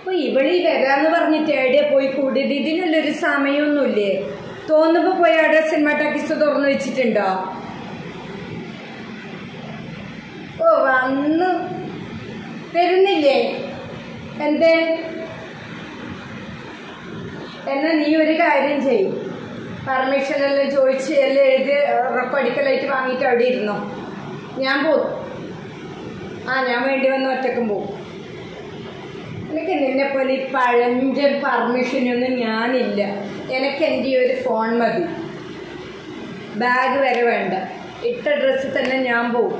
അപ്പൊ ഇവളീ വരാന്ന് പറഞ്ഞിട്ട് എവിടെ പോയി കൂടിയത് ഇതിനുള്ളൊരു സമയമൊന്നുമില്ലേ തോന്നുമ്പോ പോയി അവിടെ സിനിമ ടാക്കീസ് തുറന്നു വെച്ചിട്ടുണ്ടോ ഓ വന്നു വരുന്നില്ലേ എന്തേ എന്നാ നീ ഒരു കാര്യം ചെയ്യും പെർമിഷൻ എല്ലാം ചോദിച്ച് എല്ലാം എഴുതി റെക്കോർഡിക്കലായിട്ട് വാങ്ങിയിട്ട് അവിടെ ഇരുന്നോ ഞാൻ പോവും ആ ഞാൻ വേണ്ടി വന്ന ഒറ്റക്കും പോവും എനിക്ക് നിന്നെ പോലെ ഈ പഴഞ്ചൻ പെർമിഷനൊന്നും ഞാനില്ല എനിക്ക് എൻ്റെ ഈ ഒരു ഫോൺ മതി ബാഗ് വരെ വേണ്ട ഇട്ട ഡ്രസ്സിൽ തന്നെ ഞാൻ പോവും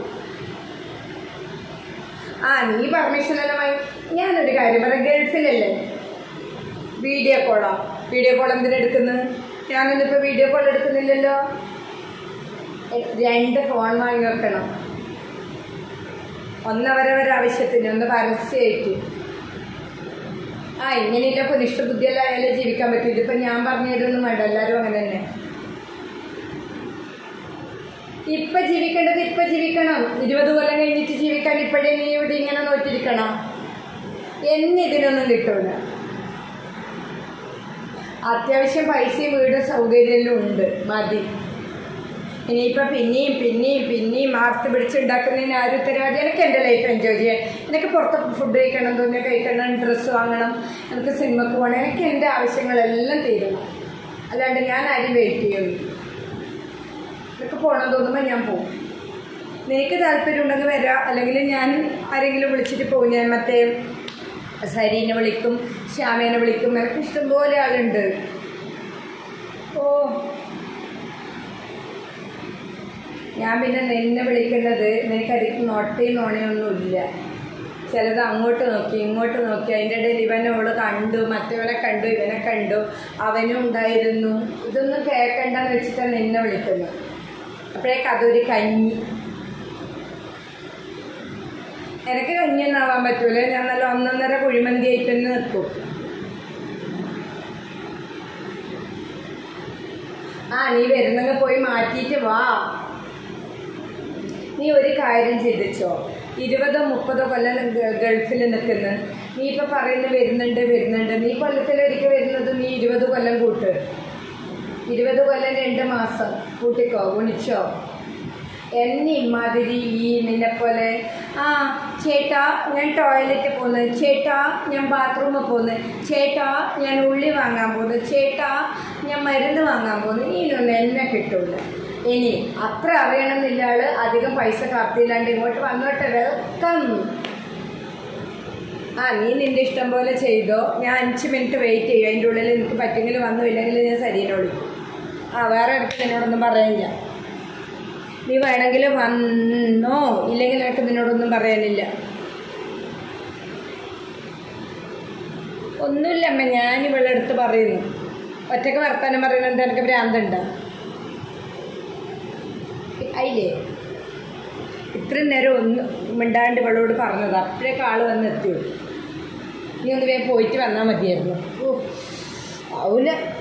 ആ നീ പെർമിഷൻ എല്ലാം വാങ്ങി ഞാനൊരു കാര്യം പറയാം ഗൾഫിലല്ലേ വീഡിയോ കോളോ വീഡിയോ കോൾ എന്തിനാ എടുക്കുന്നത് ഞാനൊന്നിപ്പോൾ വീഡിയോ കോൾ എടുക്കുന്നില്ലല്ലോ എ- രണ്ട് ഫോൺ വാങ്ങി വെക്കണം ഒന്നവരവരെ ആവശ്യത്തിന് ഒന്ന് പരസ്യമായിട്ട് ആ ഇങ്ങനെയൊക്കെ നിഷ്ഠബുദ്ധിയല്ലായാലേ ജീവിക്കാൻ പറ്റും ഇതിപ്പോൾ ഞാൻ പറഞ്ഞു തരുമൊന്നും വേണ്ട എല്ലാവരും അങ്ങനെ തന്നെ ഇപ്പൊ ജീവിക്കേണ്ടത് ഇപ്പൊ ജീവിക്കണം ഇരുപത് കൊല്ലം കഴിഞ്ഞിട്ട് ജീവിക്കാൻ ഇപ്പോഴേ നീ ഇവിടെ ഇങ്ങനെ നോക്കിയിരിക്കണം എന്നിതിനൊന്നും കിട്ടൂല അത്യാവശ്യം പൈസയും വീടും സൗകര്യമെല്ലാം ഉണ്ട് മതി ഇനിയിപ്പോൾ പിന്നെയും പിന്നെയും പിന്നെയും മാർത്ത് പിടിച്ചുണ്ടാക്കുന്നതിന് ആരും ഉത്തരവാദി എനിക്ക് എൻ്റെ ലൈഫ് എൻജോയ് ചെയ്യാൻ എനിക്ക് പുറത്ത് ഫുഡ് കഴിക്കണം തോന്നിയാൽ കഴിക്കണം ഡ്രസ്സ് വാങ്ങണം എനിക്ക് സിനിമക്ക് പോകണം എനിക്ക് എൻ്റെ ആവശ്യങ്ങളെല്ലാം തീരണം അല്ലാണ്ട് ഞാൻ ആരും വെയിറ്റ് ചെയ്യുന്നു നിനക്ക് പോകണം തോന്നുമ്പോൾ ഞാൻ പോകും നിനക്ക് താല്പര്യം ഉണ്ടെങ്കിൽ വരാം അല്ലെങ്കിൽ ഞാൻ ആരെങ്കിലും വിളിച്ചിട്ട് പോകും ഞാൻ മറ്റേ സരീനെ വിളിക്കും ശ്യാമേനെ വിളിക്കും എനിക്ക് ഇഷ്ടംപോലെ ആളുണ്ട് ഓ ഞാൻ പിന്നെ നിന്നെ വിളിക്കുന്നത് നിനക്കതിക്ക് നോട്ടയും നോണയൊന്നുമില്ല ചിലത് അങ്ങോട്ട് നോക്കി ഇങ്ങോട്ട് നോക്കി അതിൻ്റെ ഇടയിൽ ഇവനെ ഓള് കണ്ടു മറ്റവനെ കണ്ടു ഇവനെ കണ്ടു അവനും ഉണ്ടായിരുന്നു ഇതൊന്നും കേൾക്കണ്ടെന്ന് വെച്ചിട്ടാണ് നിന്നെ വിളിക്കുന്നത് അപ്പോഴേക്ക് അതൊരു കഞ്ഞി എനിക്ക് കഞ്ഞിയൊന്നും ആവാൻ പറ്റൂല ഞാൻ നല്ല ഒന്നൊന്നര കുഴിമന്തി ആയിട്ട് തന്നെ നിൽക്കും ആ നീ വരുന്നെങ്കിൽ പോയി മാറ്റിയിട്ട് വാ നീ ഒരു കാര്യം ചിന്തിച്ചോ ഇരുപതോ മുപ്പതോ കൊല്ലം ഗ- ഗൾഫിൽ നിൽക്കുന്നു നീ ഇപ്പൊ പറയുന്ന വരുന്നുണ്ട് വരുന്നുണ്ട് നീ കൊല്ലത്തിലൊരിക്കൽ വരുന്നത് നീ ഇരുപത് കൊല്ലം കൂട്ട് ഇരുപത് കൊല്ലം രണ്ട് മാസം കൂട്ടിക്കോ ഗുണിച്ചോ എന്നെ ഇമാതിരി ഈ നിന്നെ പോലെ ആ ചേട്ടാ ഞാൻ ടോയ്ലറ്റിൽ പോകുന്നത് ചേട്ടാ ഞാൻ ബാത്റൂമിൽ പോകുന്നത് ചേട്ടാ ഞാൻ ഉള്ളി വാങ്ങാൻ പോകുന്നത് ചേട്ടാ ഞാൻ മരുന്ന് വാങ്ങാൻ പോകുന്നത് ഇനിയൊന്നും എന്നെ കിട്ടൂല ഇനി അത്ര അറിയണമെന്നില്ല ആള് അധികം പൈസ കാത്തില്ലാണ്ട് ഇങ്ങോട്ട് വന്നോട്ടെ വെൽക്കം ആ നീ നിന്റെ ഇഷ്ടം പോലെ ചെയ്തോ ഞാൻ അഞ്ച് മിനിറ്റ് വെയിറ്റ് ചെയ്യും അതിൻ്റെ ഉള്ളിൽ എനിക്ക് പറ്റുമെങ്കിൽ വന്നു ഇല്ലെങ്കിൽ ഞാൻ സരീനെ വിളിക്കും ആ വേറെ ഇടയ്ക്ക് നിന്നോടൊന്നും പറയാനില്ല നീ വേണമെങ്കിൽ വന്നോ ഇല്ലെങ്കിൽ എനിക്ക് നിന്നോടൊന്നും പറയാനില്ല ഒന്നുമില്ല അമ്മ ഞാൻ ഇവളുടെ അടുത്ത് പറയുന്നു ഒറ്റക്ക് വർത്താനം പറയുന്നത് എന്താ എനിക്ക് ഭ്രാന്തുണ്ടോ അയില്ലേ ഇത്രയും നേരം ഒന്ന് മിണ്ടാണ്ട് ഇവളോട് പറഞ്ഞത് അപ്പോഴേക്ക് ആള് വന്ന് എത്തിയുള്ളൂ നീ ഒന്ന് വേഗം പോയിട്ട് വന്നാൽ മതിയായിരുന്നു ഓ ആവൂല